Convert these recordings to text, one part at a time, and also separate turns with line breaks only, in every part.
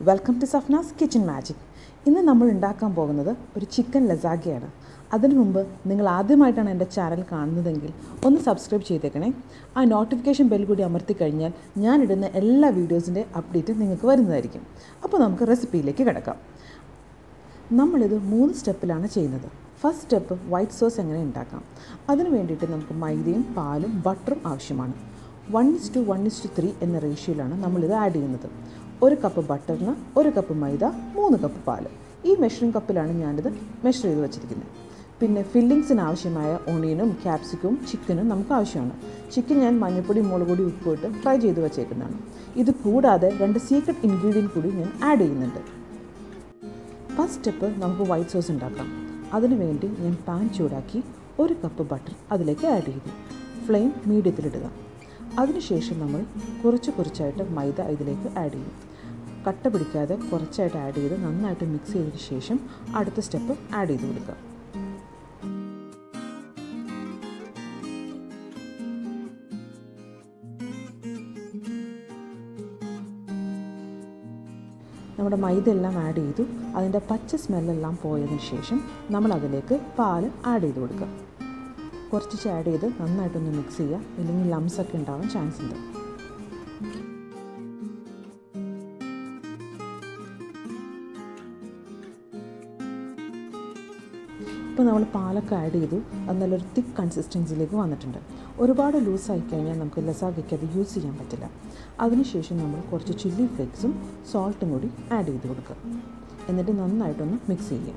welcome to Safnas kitchen magic ഇന്ന് നമ്മൾ ഉണ്ടാക്കാൻ പോകുന്നത് ഒരു ചിക്കൻ ലസാഗയാണ് അതിനു മുമ്പ് നിങ്ങൾ ആദ്യമായിട്ടാണ് എൻ്റെ ചാനൽ കാണുന്നതെങ്കിൽ ഒന്ന് സബ്സ്ക്രൈബ് ചെയ്തേക്കണേ ആ നോട്ടിഫിക്കേഷൻ ബെൽ കൂടി അമർത്തി കഴിഞ്ഞാൽ ഞാനിടുന്ന എല്ലാ വീഡിയോസിൻ്റെ അപ്ഡേറ്റ് നിങ്ങൾക്ക് വരുന്നതായിരിക്കും അപ്പോൾ നമുക്ക് റെസിപ്പിയിലേക്ക് കിടക്കാം നമ്മളിത് മൂന്ന് സ്റ്റെപ്പിലാണ് ചെയ്യുന്നത് ഫസ്റ്റ് സ്റ്റെപ്പ് വൈറ്റ് സോസ് എങ്ങനെ ഉണ്ടാക്കാം അതിന് വേണ്ടിയിട്ട് നമുക്ക് മൈദയും പാലും ബട്ടറും ആവശ്യമാണ് one is to one is to three എന്ന റേഷ്യോയിലാണ് നമ്മളിത് ആഡ് ചെയ്യുന്നത് ഒരു കപ്പ് ബട്ടറിന് ഒരു കപ്പ് മൈദ മൂന്ന് കപ്പ് പാൽ ഈ മെഷറിംഗ് കപ്പിലാണ് ഞാനിത് മെഷർ ചെയ്ത് വെച്ചിരിക്കുന്നത് പിന്നെ ഫില്ലിങ്സിന് ആവശ്യമായ ഓണിയനും ക്യാപ്സിക്കവും ചിക്കനും നമുക്ക് ആവശ്യമാണ് ചിക്കൻ ഞാൻ മഞ്ഞൾപ്പൊടി മുളക് പൊടി ഉപ്പ് ഇട്ട് ഫ്രൈ ചെയ്ത് വെച്ചേക്കുന്നതാണ് ഇത് കൂടാതെ രണ്ട് സീക്രട്ട് ഇൻഗ്രീഡിയൻറ്റ് കൂടി ഞാൻ ആഡ് ചെയ്യുന്നുണ്ട് ഫസ്റ്റ് സ്റ്റെപ്പ് നമുക്ക് വൈറ്റ് സോസ് ഉണ്ടാക്കാം അതിനു വേണ്ടി ഞാൻ പാൻ ചൂടാക്കി ഒരു കപ്പ് ബട്ടർ അതിലേക്ക് ആഡ് ചെയ്തു ഫ്ലെയിം മീഡിയത്തിലിടുക അതിനുശേഷം നമ്മൾ കുറച്ച് കുറച്ചായിട്ട് മൈദ ഇതിലേക്ക് ആഡ് ചെയ്യും കട്ട പിടിക്കാതെ കുറച്ചായിട്ട് ആഡ് ചെയ്ത് നന്നായിട്ട് മിക്സ് ചെയ്തതിന് ശേഷം അടുത്ത സ്റ്റെപ്പ് ആഡ് ചെയ്ത് കൊടുക്കുക നമ്മുടെ മൈദ എല്ലാം ആഡ് ചെയ്തു അതിൻ്റെ പച്ച സ്മെല്ലെല്ലാം പോയതിന് ശേഷം നമ്മൾ അതിലേക്ക് പാൽ ആഡ് ചെയ്ത് കൊടുക്കുക കുറച്ച് ആഡ് ചെയ്ത് നന്നായിട്ടൊന്ന് മിക്സ് ചെയ്യുക ഇല്ലെങ്കിൽ ലംസ് ഒക്കെ ഉണ്ടാവാൻ ചാൻസ് ഉണ്ട് ഇപ്പോൾ നമ്മൾ പാലൊക്കെ ആഡ് ചെയ്തു അത് നല്ലൊരു തിക്ക് കൺസിസ്റ്റൻസിയിലേക്ക് വന്നിട്ടുണ്ട് ഒരുപാട് ലൂസായി കഴിഞ്ഞാൽ നമുക്ക് ലസാഗയ്ക്ക് അത് യൂസ് ചെയ്യാൻ പറ്റില്ല അതിനുശേഷം നമ്മൾ കുറച്ച് ചില്ലി ഫ്ലേക്സും സോൾട്ടും കൂടി ആഡ് ചെയ്ത് കൊടുക്കുക എന്നിട്ട് നന്നായിട്ടൊന്ന് മിക്സ് ചെയ്യുക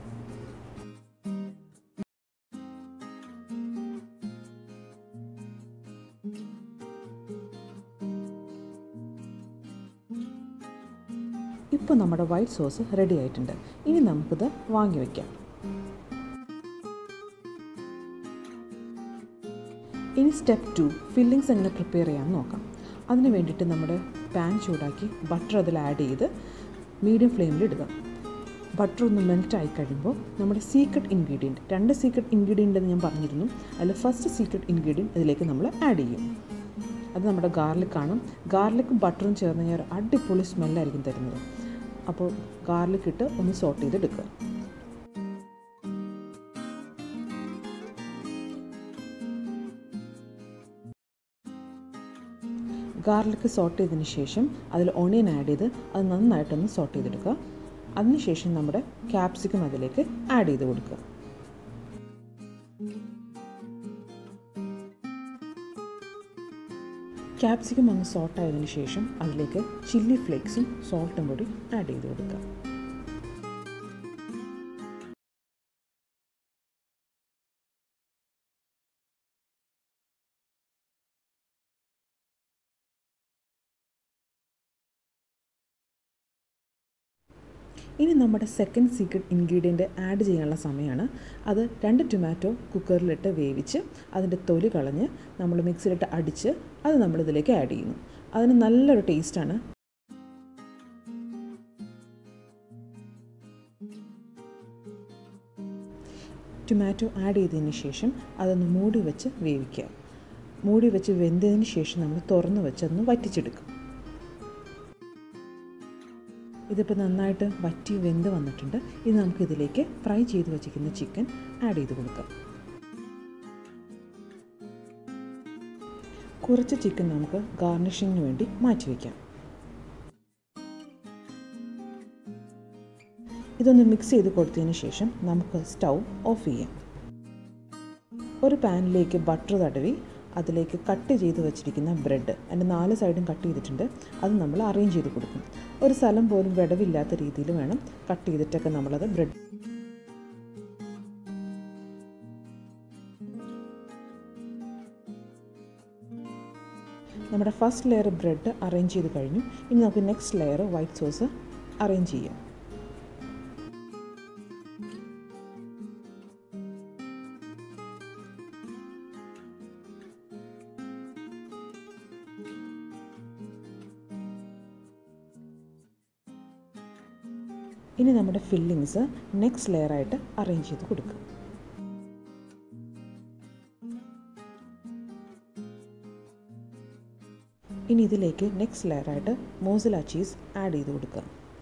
ഇപ്പോൾ നമ്മുടെ വൈറ്റ് സോസ് റെഡി ആയിട്ടുണ്ട് ഇനി നമുക്കിത് വാങ്ങി വയ്ക്കാം ഇനി സ്റ്റെപ്പ് ടു ഫില്ലിങ്സ് എങ്ങനെ പ്രിപ്പയർ ചെയ്യാമെന്ന് നോക്കാം അതിന് വേണ്ടിയിട്ട് നമ്മുടെ പാൻ ചൂടാക്കി ബട്ടർ അതിൽ ആഡ് ചെയ്ത് മീഡിയം ഫ്ലെയിമിൽ ഇടുക ബട്ടർ ഒന്ന് മെൽറ്റ് ആയി കഴിയുമ്പോൾ നമ്മുടെ സീക്രട്ട് ഇൻഗ്രീഡിയൻറ്റ് രണ്ട് സീക്രട്ട് ഇൻഗ്രീഡിയൻ്റ് എന്ന് ഞാൻ പറഞ്ഞിരുന്നു അതിൽ ഫസ്റ്റ് സീക്രട്ട് ഇൻഗ്രീഡിയൻറ്റ് ഇതിലേക്ക് നമ്മൾ ആഡ് ചെയ്യും അത് നമ്മുടെ ഗാർലിക് ആണ് ഗാർലിക്കും ബട്ടറും ചേർന്ന് കഴിഞ്ഞാൽ ഒരു അടിപൊളി സ്മെല്ലായിരിക്കും തരുന്നത് അപ്പോൾ ഗാർലിക് ഇട്ട് ഒന്ന് സോട്ട് ചെയ്തെടുക്കുക ഗാർലിക്ക് സോട്ട് ചെയ്തതിന് ശേഷം അതിൽ ഓണിയൻ ആഡ് ചെയ്ത് അത് നന്നായിട്ടൊന്ന് സോട്ട് ചെയ്തെടുക്കുക അതിനുശേഷം നമ്മുടെ ക്യാപ്സിക്കം അതിലേക്ക് ആഡ് ചെയ്ത് കൊടുക്കുക ക്യാപ്സിക്കം ഒന്ന് സോട്ട് ആയതിനു ശേഷം അതിലേക്ക് ചില്ലി ഫ്ലേക്സും സോൾട്ടും കൂടി ആഡ് ചെയ്ത് കൊടുക്കുക ഇനി നമ്മുടെ സെക്കൻഡ് സീക്രട്ട് ഇൻഗ്രീഡിയൻറ്റ് ആഡ് ചെയ്യാനുള്ള സമയമാണ് അത് രണ്ട് ടൊമാറ്റോ കുക്കറിലിട്ട് വേവിച്ച് അതിൻ്റെ തൊലി കളഞ്ഞ് നമ്മൾ മിക്സിയിലിട്ട് അടിച്ച് അത് നമ്മളിതിലേക്ക് ആഡ് ചെയ്യുന്നു അതിന് നല്ലൊരു ടേസ്റ്റാണ് ടൊമാറ്റോ ആഡ് ചെയ്തതിന് ശേഷം അതൊന്ന് മൂടി വെച്ച് വേവിക്കുക മൂടി വെച്ച് വെന്തതിന് ശേഷം നമ്മൾ തുറന്ന് വെച്ച് അതൊന്ന് വറ്റിച്ചെടുക്കും ഇതിപ്പോൾ നന്നായിട്ട് വറ്റി വെന്ത് വന്നിട്ടുണ്ട് ഇത് നമുക്ക് ഇതിലേക്ക് ഫ്രൈ ചെയ്ത് വെച്ചിരിക്കുന്ന ചിക്കൻ ആഡ് ചെയ്ത് കൊടുക്കാം കുറച്ച് ചിക്കൻ നമുക്ക് ഗാർണിഷിങ്ങിന് വേണ്ടി മാറ്റി വയ്ക്കാം ഇതൊന്ന് മിക്സ് ചെയ്ത് കൊടുത്തതിന് ശേഷം നമുക്ക് സ്റ്റൗ ഓഫ് ചെയ്യാം ഒരു പാനിലേക്ക് ബട്ടർ തടവി അതിലേക്ക് കട്ട് ചെയ്ത് വെച്ചിരിക്കുന്ന ബ്രെഡ് അതിൻ്റെ നാല് സൈഡും കട്ട് ചെയ്തിട്ടുണ്ട് അത് നമ്മൾ അറേഞ്ച് ചെയ്ത് കൊടുക്കും ഒരു സ്ഥലം പോലും വിടവില്ലാത്ത രീതിയിൽ വേണം കട്ട് ചെയ്തിട്ടൊക്കെ നമ്മളത് ബ്രെഡ് നമ്മുടെ ഫസ്റ്റ് ലെയർ ബ്രെഡ് അറേഞ്ച് ചെയ്ത് കഴിഞ്ഞു ഇനി നമുക്ക് next layer white sauce arrange ചെയ്യാം ഇനി നമ്മുടെ ഫില്ലിങ്സ് നെക്സ്റ്റ് ലെയറായിട്ട് അറേഞ്ച് ചെയ്ത് കൊടുക്കുക ഇനി ഇതിലേക്ക് നെക്സ്റ്റ് ലെയറായിട്ട് മോസില ചീസ് ആഡ് ചെയ്ത് കൊടുക്കുക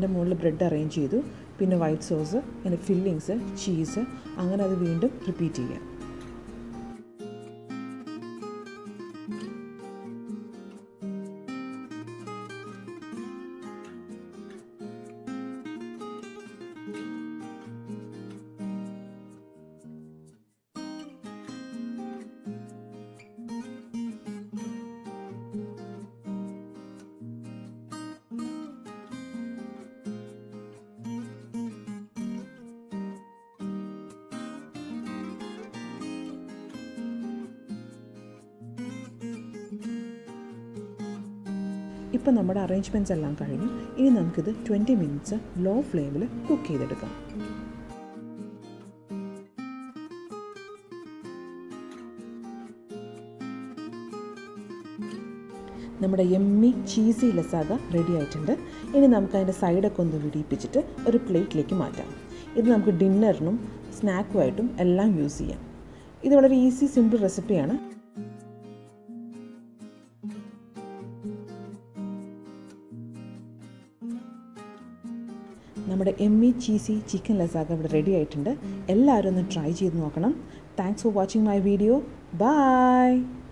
അതിൻ്റെ മുകളിൽ ബ്രെഡ് അറേഞ്ച് ചെയ്തു പിന്നെ വൈറ്റ് സോസ് പിന്നെ ഫില്ലിങ്സ് ചീസ് അങ്ങനെ അത് വീണ്ടും റിപ്പീറ്റ് ചെയ്യാം ഇപ്പം നമ്മുടെ അറേഞ്ച്മെൻറ്റ്സ് എല്ലാം കഴിഞ്ഞു ഇനി നമുക്കിത് ട്വൻറ്റി മിനിറ്റ്സ് ലോ ഫ്ലെയിമിൽ കുക്ക് ചെയ്തെടുക്കാം നമ്മുടെ എമ്മി ചീസി ലസാഗ റെഡി ആയിട്ടുണ്ട് ഇനി നമുക്ക് അതിൻ്റെ സൈഡൊക്കെ ഒന്ന് വിടിയിപ്പിച്ചിട്ട് ഒരു പ്ലേറ്റിലേക്ക് മാറ്റാം ഇത് നമുക്ക് ഡിന്നറിനും സ്നാക്കുമായിട്ടും എല്ലാം യൂസ് ചെയ്യാം ഇത് വളരെ ഈസി സിമ്പിൾ റെസിപ്പിയാണ് നമ്മുടെ എമ്മി ചീസി ചിക്കൻ ലസാഗ ഇവിടെ റെഡി ആയിട്ടുണ്ട് എല്ലാവരും ഒന്ന് ട്രൈ ചെയ്ത് നോക്കണം thanks for watching my video by